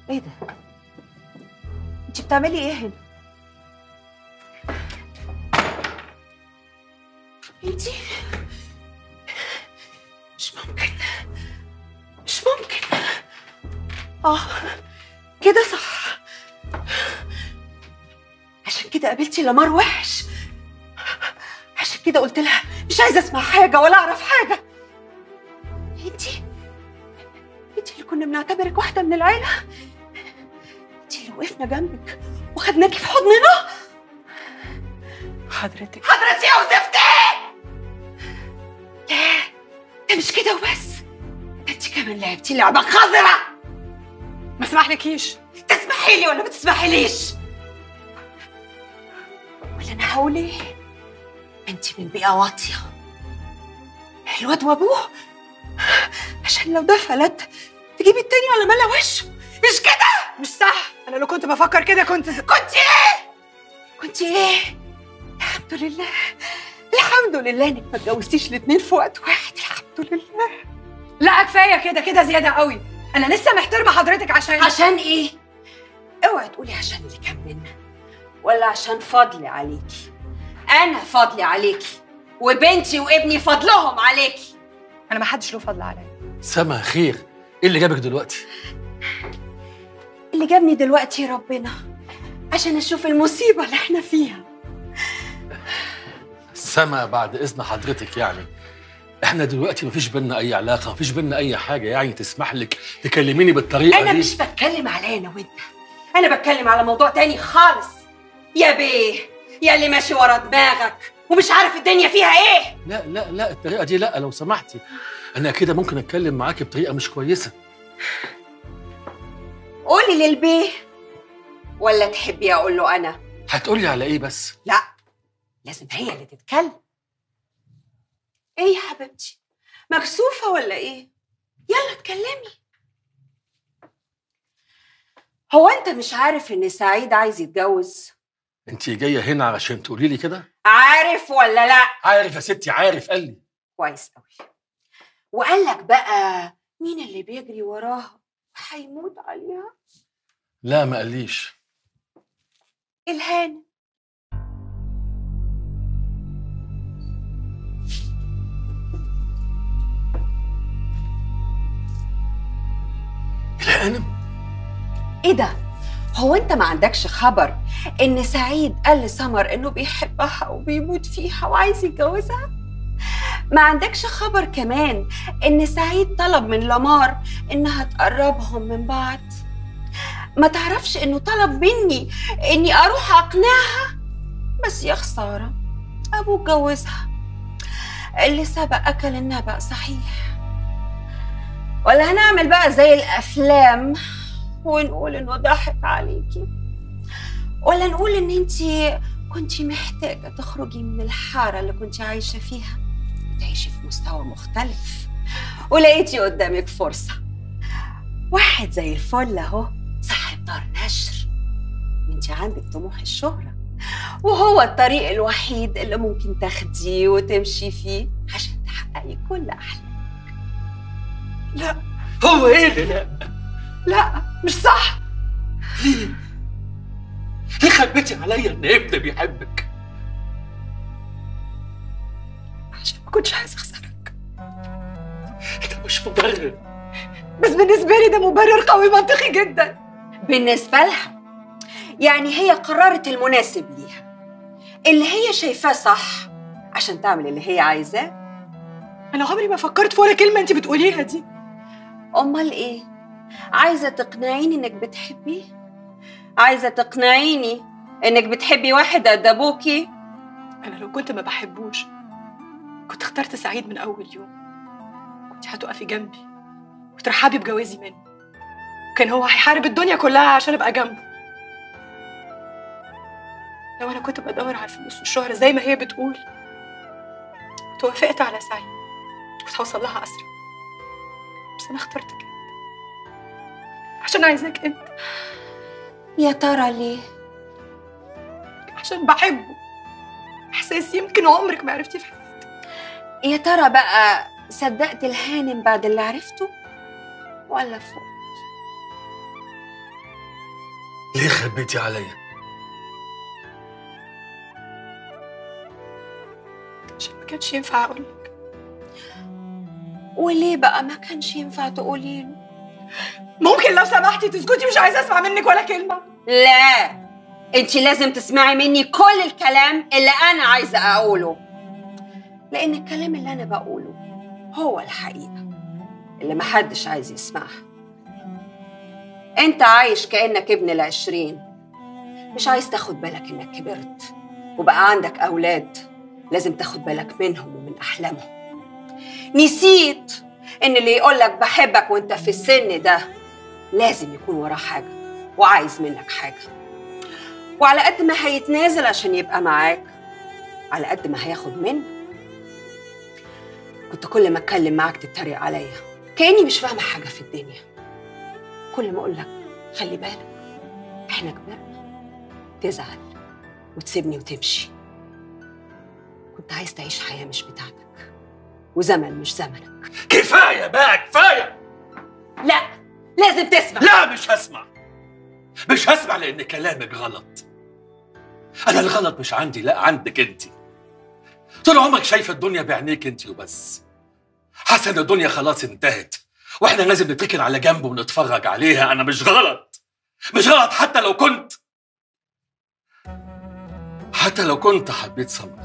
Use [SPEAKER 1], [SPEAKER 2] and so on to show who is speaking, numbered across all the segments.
[SPEAKER 1] ايه ده انت بتعملي ايه هنا انت مش ممكن مش ممكن اه كده صح عشان كده قابلتي لمار وحش عشان كده قلت لها مش عايزه اسمع حاجه ولا اعرف حاجه انتي انتي اللي كنا بنعتبرك واحده من العيله انتي اللي وقفنا جنبك وخدناكي في حضننا
[SPEAKER 2] حضرتك
[SPEAKER 1] حضرتي يا وزفتي لا ده مش كده وبس ده انت كمان لعبتي لعبه خضرة
[SPEAKER 2] ما اسمحلكيش
[SPEAKER 1] تسمحي لي ولا ما تسمحيليش ولا انا هقول ايه انت من بيئه واطيه الواد وابوه عشان لو ده فلت تجيبي التاني على ملا وشه مش كده
[SPEAKER 2] مش صح انا لو كنت بفكر كده كنت
[SPEAKER 1] كنت ايه كنت ايه الحمد لله الحمد لله انك ما اتجوزتيش الاتنين في وقت واحد الحمد لله
[SPEAKER 2] لا كفايه كده كده زياده قوي انا لسه محترمه حضرتك عشان
[SPEAKER 1] عشان ايه اوعي تقولي عشان اللي كان منا ولا عشان فضلي عليكي انا فضلي عليكي وبنتي وابني فضلهم عليكي
[SPEAKER 2] انا ما حدش له فضل عليا
[SPEAKER 3] سما خير ايه اللي جابك دلوقتي
[SPEAKER 1] اللي جابني دلوقتي ربنا عشان اشوف المصيبه اللي احنا فيها
[SPEAKER 3] سما بعد اذن حضرتك يعني احنا دلوقتي مفيش بينا اي علاقه مفيش بينا اي حاجه يعني تسمح لك تكلميني بالطريقه
[SPEAKER 1] انا
[SPEAKER 3] دي
[SPEAKER 1] مش بتكلم عليا انا وانت انا بتكلم على موضوع تاني خالص يا بيه يا اللي ماشي ورا دماغك ومش عارف الدنيا فيها ايه
[SPEAKER 3] لا لا لا الطريقه دي لا لو سمحتي انا كده ممكن اتكلم معاكي بطريقه مش كويسه
[SPEAKER 1] قولي للبيه ولا تحبي اقول له انا
[SPEAKER 3] هتقولي على ايه بس
[SPEAKER 1] لا لازم هي اللي تتكلم ايه يا حبيبتي مكسوفه ولا ايه يلا اتكلمي هو انت مش عارف ان سعيد عايز يتجوز
[SPEAKER 3] انت جايه هنا علشان تقولي لي كده
[SPEAKER 1] عارف ولا لا
[SPEAKER 3] عارف يا ستي عارف قال لي
[SPEAKER 1] كويس قوي وقال لك بقى مين اللي بيجري وراها هيموت عليها
[SPEAKER 3] لا ما قاليش
[SPEAKER 1] الهان
[SPEAKER 3] الهانم
[SPEAKER 1] ايه ده هو انت ما عندكش خبر ان سعيد قال لسمر انه بيحبها وبيموت فيها وعايز يتجوزها ما عندكش خبر كمان ان سعيد طلب من لمار انها تقربهم من بعض ما تعرفش انه طلب مني اني اروح اقنعها بس يا خساره ابوه اتجوزها اللي سبق اكل النبأ صحيح ولا هنعمل بقى زي الافلام ونقول انه ضحك عليكي ولا نقول ان انتي كنتي محتاجه تخرجي من الحاره اللي كنتي عايشه فيها وتعيشي في مستوى مختلف ولقيتي قدامك فرصه واحد زي الفل اهو صاحب دار نشر وانتي عندك طموح الشهره وهو الطريق الوحيد اللي ممكن تاخديه وتمشي فيه عشان تحققي كل احلامك
[SPEAKER 3] لا هو ايه اللي لا
[SPEAKER 2] لا مش صح
[SPEAKER 3] ليه ليه خبيتي عليا ان ابني بيحبك
[SPEAKER 2] عشان ما كنتش عايزه اخسرك
[SPEAKER 3] ده مش مبرر
[SPEAKER 2] بس بالنسبه لي ده مبرر قوي منطقي جدا
[SPEAKER 1] بالنسبة لها يعني هي قررت المناسب ليها اللي هي شايفاه صح عشان تعمل اللي هي عايزاه
[SPEAKER 2] انا عمري ما فكرت في ولا كلمه انت بتقوليها دي
[SPEAKER 1] أمال إيه؟ عايزة تقنعيني إنك بتحبيه؟ عايزة تقنعيني إنك بتحبي واحد قد أبوكي؟
[SPEAKER 2] انا لو كنت ما بحبوش كنت اخترت سعيد من اول يوم كنت هتقفي جنبي وترحبي بجوازي منه كان هو هيحارب الدنيا كلها عشان ابقى جنبه لو انا كنت بدور على الفلوس والشهرة زي ما هي بتقول كنت وافقت على سعيد كنت هوصل لها اسرع بس انا اخترتك انت عشان عايزاك انت
[SPEAKER 1] يا ترى ليه؟
[SPEAKER 2] عشان بحبه احساس يمكن عمرك ما عرفتيه في حياتك
[SPEAKER 1] يا ترى بقى صدقت الهانم بعد اللي عرفته؟ ولا فوق؟
[SPEAKER 3] ليه خبيتي عليا
[SPEAKER 2] عشان ما كانش ينفع اقول لك
[SPEAKER 1] وليه بقى ما كانش ينفع تقولي له
[SPEAKER 2] ممكن لو سمحتي تسكتي مش عايزه اسمع منك ولا كلمه
[SPEAKER 1] لا انت لازم تسمعي مني كل الكلام اللي انا عايزه اقوله لان الكلام اللي انا بقوله هو الحقيقه اللي محدش عايز يسمعها انت عايش كانك ابن العشرين مش عايز تاخد بالك انك كبرت وبقى عندك اولاد لازم تاخد بالك منهم ومن احلامهم نسيت ان اللي يقولك بحبك وانت في السن ده لازم يكون وراه حاجه وعايز منك حاجه وعلى قد ما هيتنازل عشان يبقى معاك على قد ما هياخد منك كنت كل ما اتكلم معاك تتريق عليا كاني مش فاهمه حاجه في الدنيا كل ما اقول لك خلي بالك احنا كبرنا تزعل وتسيبني وتمشي كنت عايز تعيش حياه مش بتاعتك وزمن مش زمنك
[SPEAKER 3] كفايه بقى كفايه
[SPEAKER 1] لا لازم تسمع
[SPEAKER 3] لا مش هسمع مش هسمع لان كلامك غلط انا الغلط مش عندي لا عندك انت طول عمرك شايفه الدنيا بعينيك انت وبس حاسه ان الدنيا خلاص انتهت واحنا لازم نتركن على جنب ونتفرج عليها انا مش غلط مش غلط حتى لو كنت حتى لو كنت حبيت سمر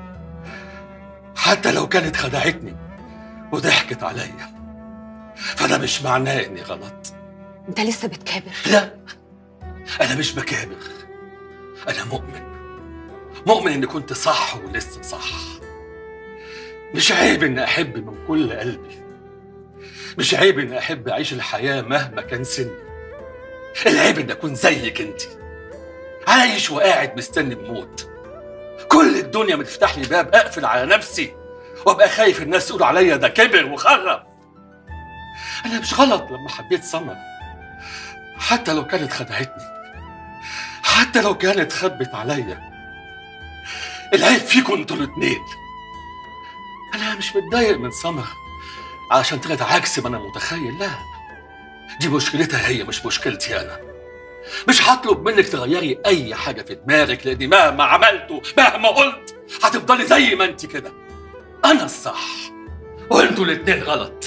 [SPEAKER 3] حتى لو كانت خدعتني وضحكت عليا فده مش معناه اني غلط
[SPEAKER 1] انت لسه بتكابر
[SPEAKER 3] لا أنا مش بكابر أنا مؤمن مؤمن إني كنت صح ولسه صح مش عيب إني أحب من كل قلبي مش عيب إني أحب أعيش الحياة مهما كان سني العيب إني أكون زيك أنت عايش وقاعد مستني الموت كل الدنيا بتفتح لي باب أقفل على نفسي وأبقى خايف الناس يقولوا عليا ده كبر وخرف أنا مش غلط لما حبيت سمر حتى لو كانت خدعتني حتى لو كانت خبت عليا العيب فيكم انتوا الاتنين انا مش متضايق من سمر علشان طلعت عكس ما انا متخيل لا دي مشكلتها هي مش مشكلتي انا مش هطلب منك تغيري اي حاجه في دماغك لاني مهما عملت مهما قلت هتفضلي زي ما انت كده انا الصح وانتوا الاتنين غلط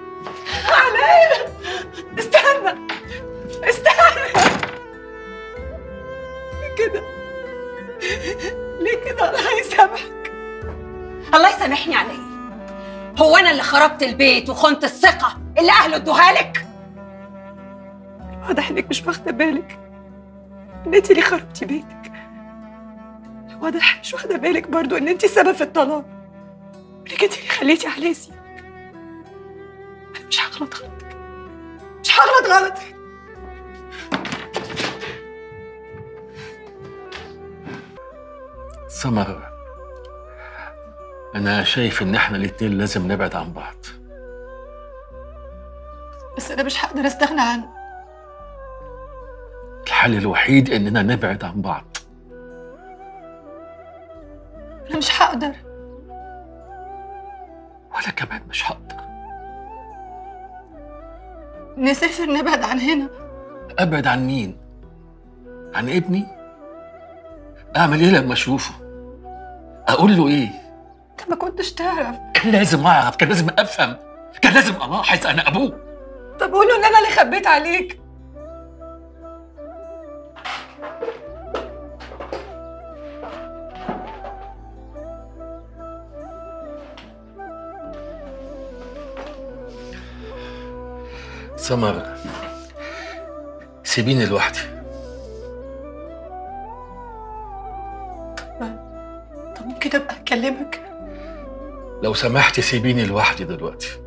[SPEAKER 2] استنى استنى ليه كده ليه كده الله يسامحك
[SPEAKER 1] الله يسامحني على ايه هو انا اللي خربت البيت وخنت الثقه اللي اهله ادوها لك
[SPEAKER 2] واضح انك مش واخده بالك ان انت اللي خربتي بيتك واضح مش واخده بالك برضو ان انت السبب في الطلاق انك انت اللي خليتي عليه يسيبك انا مش هغلط غلطك مش هغلط غلطك
[SPEAKER 3] سمر انا شايف ان احنا الاتنين لازم نبعد عن بعض
[SPEAKER 2] بس انا مش هقدر استغنى عنه
[SPEAKER 3] الحل الوحيد اننا نبعد عن بعض
[SPEAKER 2] انا مش هقدر
[SPEAKER 3] ولا كمان مش هقدر
[SPEAKER 2] نسافر نبعد عن هنا
[SPEAKER 3] ابعد عن مين عن ابني اعمل ايه لما اشوفه اقول له ايه
[SPEAKER 2] انت ما كنتش تعرف
[SPEAKER 3] كان لازم اعرف كان لازم افهم كان لازم الاحظ انا ابوه
[SPEAKER 2] طب قوله ان انا اللي خبيت عليك
[SPEAKER 3] سمر سيبيني لوحدي
[SPEAKER 2] طب ممكن ابقى اكلمك
[SPEAKER 3] لو سمحتي سيبيني لوحدي دلوقتي